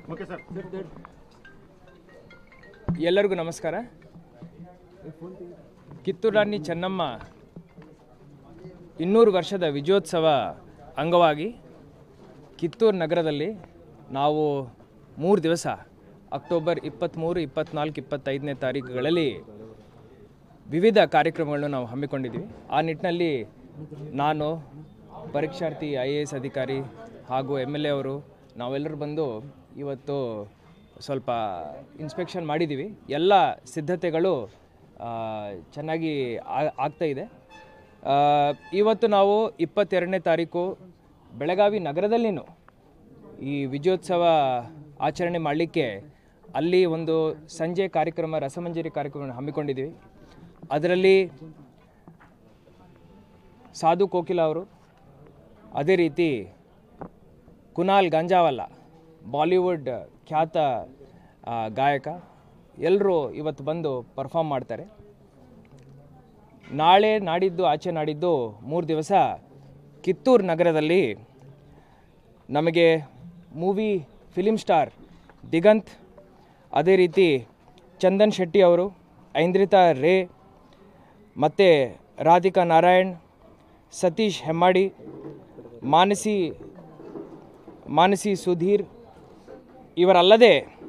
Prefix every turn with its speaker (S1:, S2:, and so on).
S1: okay sir
S2: ಎಲ್ಲರಿಗೂ ನಮಸ್ಕಾರ ಕಿತ್ತೂರು ರಾಣಿ ಚೆನ್ನಮ್ಮ ಇನ್ನೂರು ವರ್ಷದ ವಿಜಯೋತ್ಸವ ಅಂಗವಾಗಿ ಕಿತ್ತೂರು ನಗರದಲ್ಲಿ ನಾವು ಮೂರು ದಿವಸ ಅಕ್ಟೋಬರ್ ಇಪ್ಪತ್ತ್ಮೂರು ಇಪ್ಪತ್ತ್ನಾಲ್ಕು ಇಪ್ಪತ್ತೈದನೇ ತಾರೀಕುಗಳಲ್ಲಿ ವಿವಿಧ ಕಾರ್ಯಕ್ರಮಗಳನ್ನು ನಾವು ಹಮ್ಮಿಕೊಂಡಿದ್ದೀವಿ ಆ ನಿಟ್ಟಿನಲ್ಲಿ ನಾನು ಪರೀಕ್ಷಾರ್ಥಿ ಐ ಎ ಎಸ್ ಅಧಿಕಾರಿ ಹಾಗೂ ಎಮ್ ಎಲ್ ಎ ಅವರು ನಾವೆಲ್ಲರೂ ಬಂದು ಇವತ್ತು ಸ್ವಲ್ಪ ಇನ್ಸ್ಪೆಕ್ಷನ್ ಮಾಡಿದ್ದೀವಿ ಎಲ್ಲ ಸಿದ್ಧತೆಗಳು ಆ, ಚೆನ್ನಾಗಿ ಆ- ಆಗ್ತಾ ಇದೆ ಆ, ಇವತ್ತು ನಾವು ಇಪ್ಪತ್ತೆರಡನೇ ತಾರೀಕು ಬೆಳಗಾವಿ ನಗರದಲ್ಲಿನೂ ಈ ವಿಜಯೋತ್ಸವ ಆಚರಣೆ ಮಾಡಲಿಕ್ಕೆ ಅಲ್ಲಿ ಒಂದು ಸಂಜೆ ಕಾರ್ಯಕ್ರಮ ರಸಮಂಜರಿ ಕಾರ್ಯಕ್ರಮವನ್ನು ಹಮ್ಮಿಕೊಂಡಿದ್ದೀವಿ ಅದರಲ್ಲಿ ಸಾಧು ಕೋಕಿಲ ಅವರು ಅದೇ ರೀತಿ ಕುನಾಲ್ ಗಂಜಾವಲ್ಲ ಬಾಲಿವುಡ್ ಖ್ಯಾತ ಆ, ಗಾಯಕ ಎಲ್ಲರೂ ಇವತ್ತು ಬಂದು ಪರ್ಫಾಮ್ ಮಾಡ್ತಾರೆ ನಾಳೆ ನಾಡಿದ್ದು ಆಚೆ ನಾಡಿದ್ದು ಮೂರು ದಿವಸ ಕಿತ್ತೂರು ನಗರದಲ್ಲಿ ನಮಗೆ ಮೂವಿ ಫಿಲಿಮ್ ಸ್ಟಾರ್ ದಿಗಂತ್ ಅದೇ ರೀತಿ ಚಂದನ್ ಶೆಟ್ಟಿ ಅವರು ಐಂದ್ರಿತಾ ರೇ ಮತ್ತು ರಾಧಿಕಾ ನಾರಾಯಣ್ ಸತೀಶ್ ಹೆಮ್ಮಾಡಿ ಮಾನಸಿ ಮಾನಸಿ ಸುಧೀರ್ ಇವರಲ್ಲದೆ